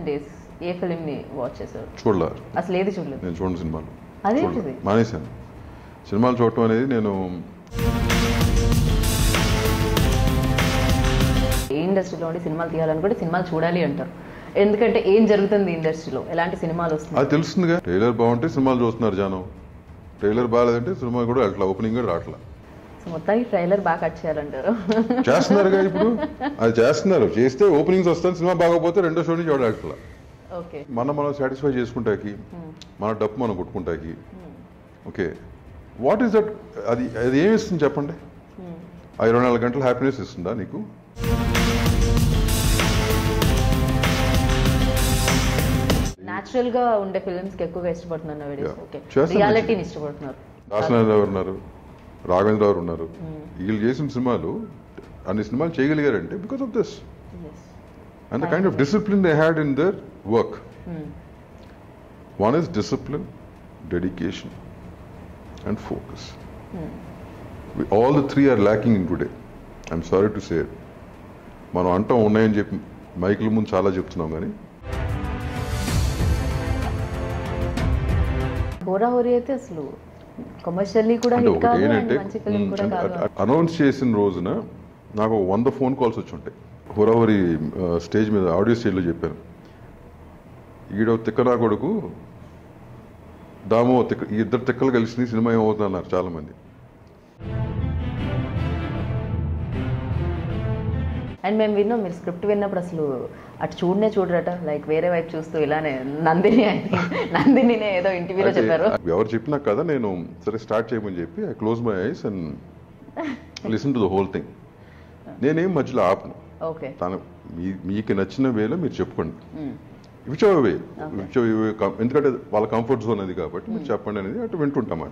Days ఏ film ని watch చేశారు చూడలే అసలు ఏది చూడలేదు నేను చూడండి సినిమాలు అదేంటిది? చూడలే. మానేశాను సినిమాలు చూడటం అనేది నేను ఏ ఇండస్ట్రీలో ఉండి సినిమాలు తీయాలనుకుంటే సినిమాలు చూడాలి అంటారు ఎందుకంటే ఏం జరుగుతుంది ఇండస్ట్రీలో ఎలాంటి సినిమాలు వస్తున్నాయి అది తెలుస్తుందిగా ట్రైలర్ బాగుంటే సినిమాలు చూస్తున్నారు జనం ట్రైలర్ బాగాలేదంటే సినిమా కూడా అట్లా ఓపెనింగ్ కూడా రావట్లా సో మొత్తానికి ట్రైలర్ బాగా కట్ చేయాలంటారు చేస్తున్నారుగా ఇప్పుడు అది చేస్తున్నారు చేస్తే ఓపెనింగ్స్ వస్తాను సినిమా బాగోపోతే రెండో షో నుంచి చూడట్లా ఓకే మనం మనం సాటిస్ఫై చేసుకుంటాకి మన డప్పు మనం కొట్టుకుంటాకి ఓకే వాట్ ఈస్ దట్ అది అది ఏమి ఇస్తుంది చెప్పండి ఆ ఇరవై నాలుగు గంటలు హ్యాపీనెస్ ఇస్తుందా నీకు న్యాచురల్ గా ఉండే ఫిల్మ్స్ కి ఎక్కువగా ఇష్టపడుతున్నారు నా వీడియోస్ Yeah. ఓకే చేస్తాను రియాలిటీని ఇష్టపడుతున్నారు దాసనాథ్ గారు ఉన్నారు రాఘవేంద్ర గారు ఉన్నారు వీళ్ళు చేసిన సినిమాలు అన్ని సినిమాలు చేయగలిగారంటే because of this Yes. And the kind of discipline they had in their work one is discipline dedication and focus all the three are lacking in today I'm sorry to say మనం అంటాం ఉన్నాయని చెప్పి మైకుల ముందు చాలా చెప్తున్నాం కానీ హోరా హోరీ అయితే అసలు కమర్షియల్లీ కూడా అంటే హిట్ ఒకటి కాదు and ఏంటంటే మంచి ఫిలిం కూడా కాదు అనౌన్స్ చేసిన రోజున నాకు ఒక వంద ఫోన్ కాల్స్ వచ్చి ఉంటాయి హోరాహోరి స్టేజ్ మీద ఆడియో స్టేజ్లో చెప్పాను ఈడో తిక్కనా కొడుకు దామో తిక్క ఈ ఇద్దరు తిక్కలు కలిసి సినిమా ఏమవుతుంది అన్నారు చాలా మంది అండ్ మేము విన్నాం మీరు స్క్రిప్ట్ విన్నప్పుడు అసలు అటు చూడనే చూడరట లైక్ వేరే వైపు చూస్తూ ఇలానే నందిని అని నందినినే ఏదో ఇంటర్వ్యూలో అయితే చెప్పారు ఎవరు చెప్పినా కదా నేను సరే స్టార్ట్ చేయమని చెప్పి I close my eyes and listen to the whole thing నేనేం మధ్యలో ఆపను ఓకే తన మీ మీకు నచ్చిన వేలో మీరు చెప్పుకోండి విచ్ వే విచ్ ఎందుకంటే వాళ్ళ కంఫర్ట్ జోన్ అది కాబట్టి మీరు చెప్పండి అనేది అటు వింటుంటామాట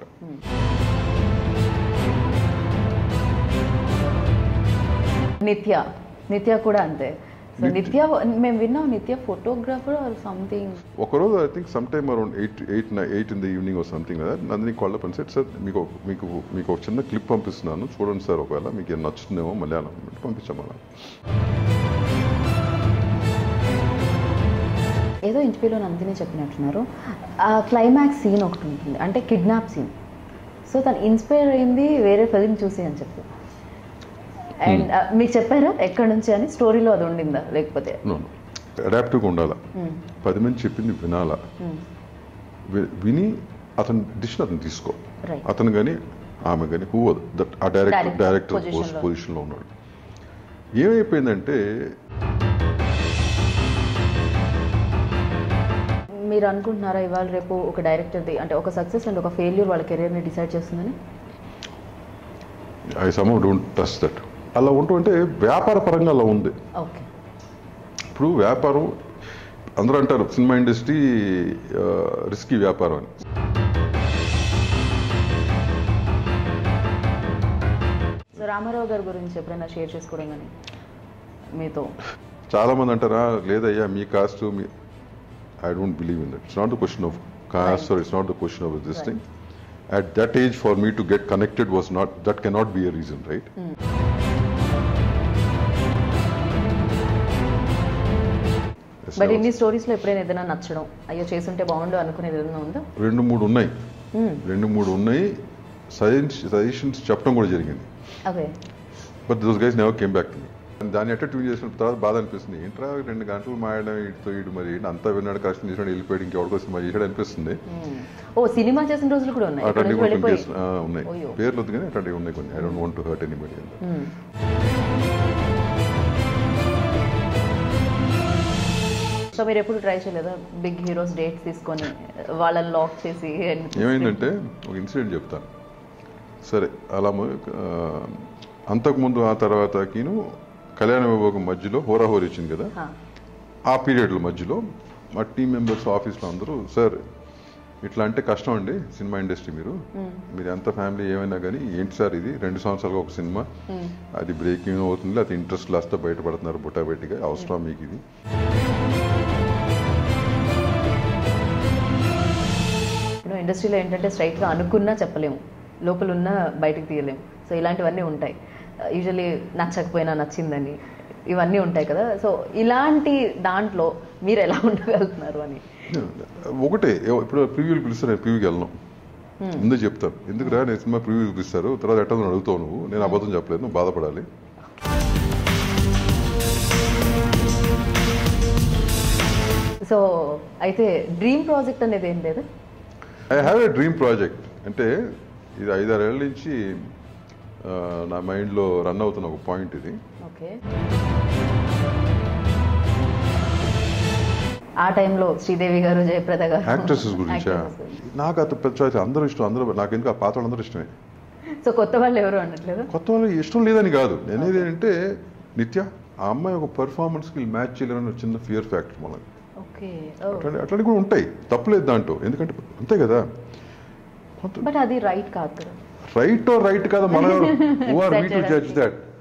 నిత్య నిత్య కూడా అంతే సో నిత్య- నిత్య మేము విన్నాం నిత్య ఫోటోగ్రాఫర్ ఆర్ సంథింగ్ ఒకరోజు I think some time around eight eight eight in the evening or something కదా Nandini call up set sir మీకు ఒక- మీకు మీకు ఒక చిన్న క్లిప్ పంపిస్తున్నాను చూడండి సార్ ఒకవేళ మీకు ఏం నచ్చుతుందేమో మలయాళం పంపించాం అలా ఏదో ఇంటర్వ్యూలో నందిని చెప్పినట్టున్నారు ఆ క్లైమాక్స్ సీన్ ఒకటి ఉంటుంది అంటే కిడ్నాప్ సీన్ సో తను ఇన్స్పైర్ అయింది వేరే ఫిల్మ్ చూసి అని చెప్పి అండ్ మీకు చెప్పారా ఎక్కడి నుంచి అని స్టోరీలో అది ఉండిందా లేకపోతే నో అడాప్టివ్గా ఉండాలా పది మంది చెప్పింది వినాలా వి- విని అతని డిసిషన్ అతను తీసుకో Right. అతను కానీ ఆమె కానీ హూ దట్ ఆ డైరెక్టర్ Director డైరెక్టర్ position లో. పొజిషన్లో ఉన్నాడు ఏమైపోయిందంటే మీరు అనుకుంటున్నారా ఇవాళ రేపు ఒక డైరెక్టర్ది అంటే ఒక సక్సెస్ అండ్ ఒక ఫెయిల్యూర్ వాళ్ళ కెరీర్ని డిసైడ్ చేస్తుందని I some don't trust that అలా ఉండటం అంటే వ్యాపార పరంగా అలా ఉంది ఓకే ఇప్పుడు వ్యాపారం అందరూ అంటారు సినిమా ఇండస్ట్రీ రిస్కీ వ్యాపారం అని సో రామారావు గారి గురించి ఎప్పుడైనా షేర్ చేసుకోవడం కానీ మీతో చాలా మంది అంటారా లేదయ్యా మీ కాస్ట్ మీ I don't believe in that it's not the question of caste or it's not the question of this thing at that age for me to get connected was not that cannot be a reason right but ఇన్ని స్టోరీస్లో ఎప్పుడైనా ఏదైనా నచ్చడం అయ్యో చేసుంటే బాగుండు అనుకునేది ఏదైనా ఉందా రెండు మూడు ఉన్నాయి రెండు మూడు ఉన్నాయి సజెషన్స్ సజెషన్స్ చెప్పడం కూడా జరిగింది okay but those guys never came back to me దాన్ని ఎట్ట ట్యూన్ చేసిన తర్వాత బాధ అనిపిస్తుంది ఏంట్రా రెండు గంటలు మాయడం ఇటుతో ఇటు మరి ఏంటి అంతా విన్నాడు కష్టం చేసినాడు వెళ్ళిపోయాడు ఇంకెవరికో సినిమా చేసాడు అనిపిస్తుంది ఓ సినిమా చేసిన రోజులు కూడా ఉన్నాయి ఇక్కడ అట్లాంటివి నుంచి కూడా కొన్ని వెళ్ళిపోయి కేసులు, ఆ, ఉన్నాయి అయ్యో. పేర్లు వద్దు కానీ అట్లాంటివి ఉన్నాయి కొన్ని I don't want to hurt anybody hmm. So మీరు ఎప్పుడు ట్రై చేయలేదా బిగ్ హీరోస్ డేట్స్ తీసుకొని వాళ్ళని లాక్ చేసి ఏమైందంటే ఒక ఇన్సిడెంట్ చెప్తాను సరే అలా మ- ఆ, అంతకుముందు ఆ తర్వాతకిను కళ్యాణ విభాగం మధ్యలో హోరాహోరీ వచ్చింది కదా హా. ఆ పీరియడ్ల మధ్యలో మా టీం మెంబర్స్ ఆఫీస్లో అందరూ సార్ ఇట్లా అంటే కష్టం అండి సినిమా ఇండస్ట్రీ మీరు మీరు ఎంత ఫ్యామిలీ ఏమైనా కానీ ఏంటి సార్ ఇది రెండు సంవత్సరాలుగా ఒక సినిమా అది బ్రేకింగ్ అవుతుంది లేకపోతే ఇంట్రెస్ట్ లాస్తో బయటపడుతున్నారు బుట్టా బయటిగా అవసరం మీకు ఇది యూనో ఇండస్ట్రీలో ఏంటంటే స్ట్రైట్గా అనుకున్నా చెప్పలేము లోపల ఉన్న బయటకు తీయలేము సో ఇలాంటివన్నీ ఉంటాయి యూజువలీ నచ్చకపోయినా నచ్చిందని ఇవన్నీ ఉంటాయి కదా సో ఇలాంటి దాంట్లో మీరు ఎలా ఉండగలుగుతున్నారు అని ఒకటే ఎవ- ఇప్పుడు ప్రివ్యూలు పిలుస్తారు నేను ప్రివ్యూకి వెళ్ళను ముందే చెప్తాను ఎందుకురా నేను సినిమా ప్రివ్యూ పిలుస్తారు తర్వాత ఎట్లా ఉందని అడుగుతావు నువ్వు నేను అబద్ధం చెప్పలేదు నువ్వు బాధపడాలి సో అయితే డ్రీమ్ ప్రాజెక్ట్ అనేది ఏం లేదు I have a dream project అంటే ఇది ఐదారేళ్ళ నుంచి ఆ, నా మైండ్లో రన్ అవుతున్న ఒక పాయింట్ ఇది ఓకే ఆ టైంలో శ్రీదేవి గారు జయప్రద గారు యాక్ట్రెసెస్ గురించా actresses గురించి. నాకు అత పెద్ద choice. అందరూ ఇష్టం అందరూ నాకు ఎందుకు ఆ పాత వాళ్ళందరూ ఇష్టమే సో కొత్త వాళ్ళు ఎవరు అనట్లేదు కొత్త వాళ్ళు ఇష్టం లేదని కాదు నేనేది అంటే నిత్య ఆ అమ్మాయి ఒక పర్ఫార్మెన్స్ కి మ్యాచ్ చేయలేని ఒక చిన్న ఫియర్ ఫ్యాక్టర్ మనకి ఓకే అట్లాంటి అట్లాంటివి కూడా ఉంటాయి తప్పులేదు దాంట్లో ఎందుకంటే అంతే కదా బట్ అది రైట్ కాదు కదా రైట్ రైట్ కదా మనం who are me to Set judge that